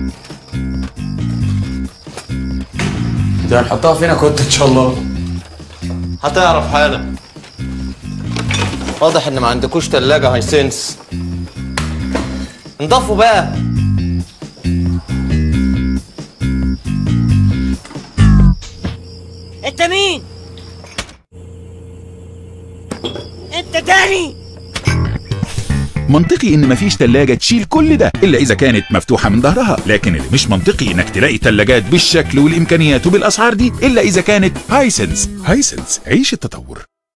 دي هنحطها فينا كنت ان شاء الله هتعرف حالا واضح ان ما عندكوش تلاجة هاي سنس انضفوا بقى انت مين انت تاني منطقي ان مفيش تلاجة تشيل كل ده الا اذا كانت مفتوحة من ظهرها لكن اللي مش منطقي انك تلاقي تلاجات بالشكل والامكانيات وبالاسعار دي الا اذا كانت هايسنس هايسنس عيش التطور